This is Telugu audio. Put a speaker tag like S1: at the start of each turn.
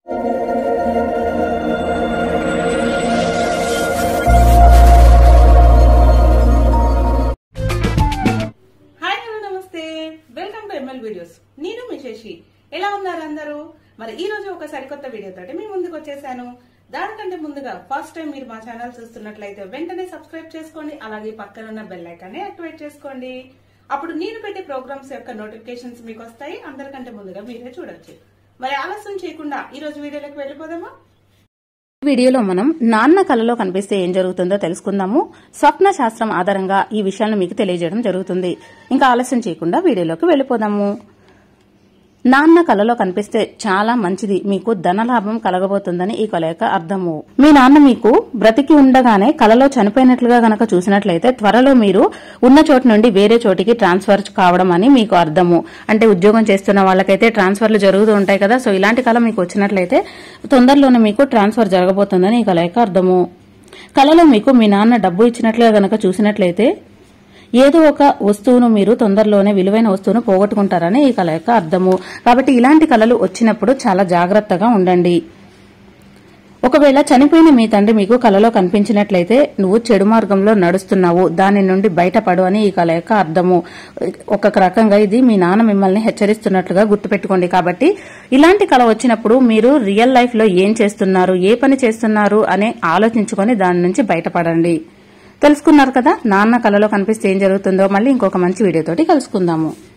S1: హాయ్ హలో నమస్తే వెల్కమ్ టు ఎంఎల్ వీడియోస్ నేను మీ శశి ఎలా ఉన్నారు అందరూ మరి ఈ రోజు ఒక సరికొత్త వీడియో తోటి మీ ముందుకు వచ్చేసాను దానికంటే ముందుగా ఫస్ట్ టైం మీరు మా ఛానల్ చూస్తున్నట్లయితే వెంటనే సబ్స్క్రైబ్ చేసుకోండి అలాగే పక్కన ఉన్న బెల్ ఐకాన్ని యాక్టివేట్ చేసుకోండి అప్పుడు నేను పెట్టే ప్రోగ్రామ్స్ యొక్క నోటిఫికేషన్స్ మీకు వస్తాయి అందరికంటే ముందుగా మీరే చూడొచ్చు మరి ఆలస్యం చేయకుండా ఈ రోజు వీడియోలోకి వెళ్ళిపోదామా
S2: ఈ వీడియోలో మనం నాన్న కళలో కనిపిస్తే ఏం జరుగుతుందో తెలుసుకుందాము స్వప్న శాస్త్రం ఆధారంగా ఈ విషయాలను మీకు తెలియజేయడం జరుగుతుంది ఇంకా ఆలస్యం చేయకుండా వీడియోలోకి వెళ్ళిపోదాము నాన్న కలలో కనిపిస్తే చాలా మంచిది మీకు ధనలాభం కలగబోతుందని ఈ కల యొక్క అర్థము మీ నాన్న మీకు బ్రతికి ఉండగానే కలలో చనిపోయినట్లుగా గనక చూసినట్లయితే త్వరలో మీరు ఉన్న చోటు నుండి వేరే చోటికి ట్రాన్స్ఫర్ కావడం అని మీకు అర్థము అంటే ఉద్యోగం చేస్తున్న వాళ్ళకైతే ట్రాన్స్ఫర్లు జరుగుతూ ఉంటాయి కదా సో ఇలాంటి కళ మీకు వచ్చినట్లయితే తొందరలోనే మీకు ట్రాన్స్ఫర్ జరగబోతుందని ఈ కల యొక్క అర్థము కలలో మీకు మీ నాన్న డబ్బు ఇచ్చినట్లుగా గనక చూసినట్లయితే ఏదో ఒక వస్తువును మీరు తొందరలోనే విలువైన వస్తువును పోగొట్టుకుంటారని ఈ కళ యొక్క అర్థము కాబట్టి ఇలాంటి కళలు వచ్చినప్పుడు చాలా జాగ్రత్తగా ఉండండి ఒకవేళ చనిపోయిన మీ తండ్రి మీకు కలలో కనిపించినట్లయితే నువ్వు చెడు మార్గంలో నడుస్తున్నావు దాని నుండి బయటపడు అని ఈ కళ యొక్క అర్థము ఒక రకంగా ఇది మీ నాన్న మిమ్మల్ని హెచ్చరిస్తున్నట్లుగా గుర్తుపెట్టుకోండి కాబట్టి ఇలాంటి కళ వచ్చినప్పుడు మీరు రియల్ లైఫ్ లో ఏం చేస్తున్నారు ఏ పని చేస్తున్నారు అని ఆలోచించుకొని దాని నుంచి బయటపడండి తెలుసుకున్నారు కదా నాన్న కళలో కనిపిస్తే ఏం జరుగుతుందో మళ్ళీ ఇంకొక మంచి వీడియోతోటి కలుసుకుందాము